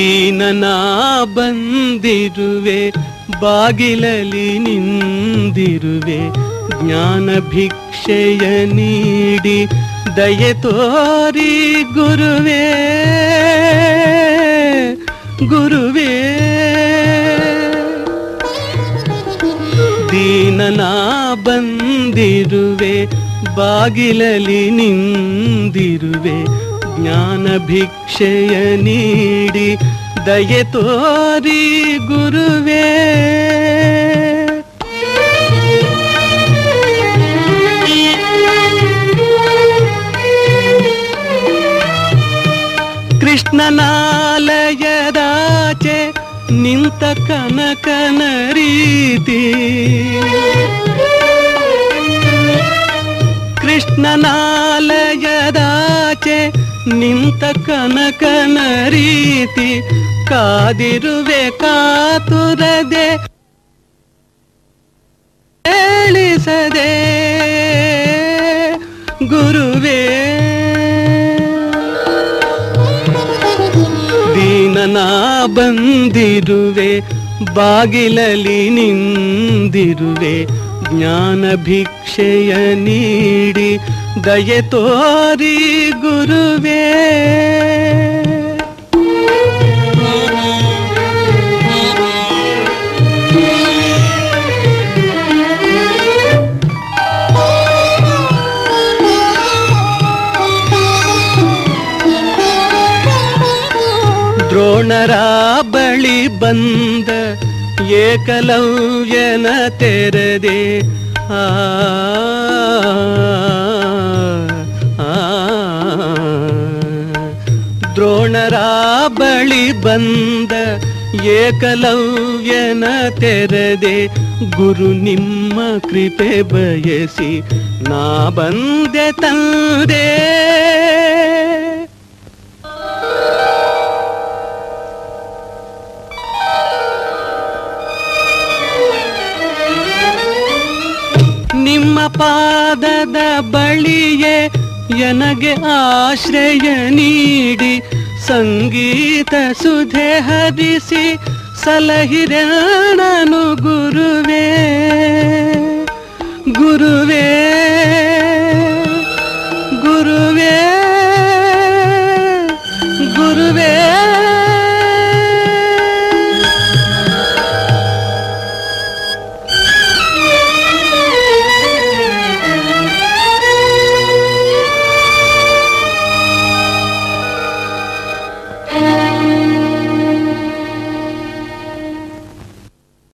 ದೀನನ ಬಂದಿರುವೆ ಬಾಗಿಲಲಿ ನಿಂದಿರುವೆ ಜ್ಞಾನ ಭಿಕ್ಷೆಯ ನೀಡಿ ದಯೆ ತೋರಿ ಗುರುವೇ ಗುರುವೇ ದೀನನ ಬಂದಿರುವೆ ಬಾಗಿಲಲಿ ನಿಂದಿರುವೆ ಜ್ಞಾನ ಭಿಕ್ಷೆಯ ನೀಡಿ ದಯೆ ತೋರಿ ಗುರುವೇ ಕೃಷ್ಣನಾಲಯದಾಚೆ ನಿಂತ ಕನಕನ ರೀತಿ ಕೃಷ್ಣನಾಲಯದಾಚೆ ನಿಂತ ಕನಕನ ರೀತಿ ಕಾದಿರುವೆ ಕಾತುರದೆ ಹೇಳಿಸದೆ ಗುರುವೇ ದೀನನ ಬಂದಿರುವೆ ಬಾಗಿಲಲಿ ನಿಂದಿರುವೆ ಜ್ಞಾನ ಭಿಕ್ಷೆಯ ನೀಡಿ ದಯೆ ತೋರಿ ಗುರುವೇ ದ್ರೋಣರ ಬಳಿ ಬಂದ ಏಕಲವ್ಯನ ತೆರೆದೆ ಆ ಆ, ದ್ರೋಣರ ಬಳಿ ಬಂದ ಏಕಲವ್ಯನ ತೆರೆದೆ ಗುರು ನಿಮ್ಮ ಕೃಪೆ ಬಯಸಿ ನಾ ಬಂದೆ ತಂದೆ ನಿಮ್ಮ ಪಾದದ ಬಳಿಯೇ ನನಗೆ ಆಶ್ರಯ ನೀಡಿ ಸಂಗೀತ ಸುಧೆ ಹರಿಸಿ ಸಲಹಿರಣನು ಗುರುವೇ ಗುರುವೇ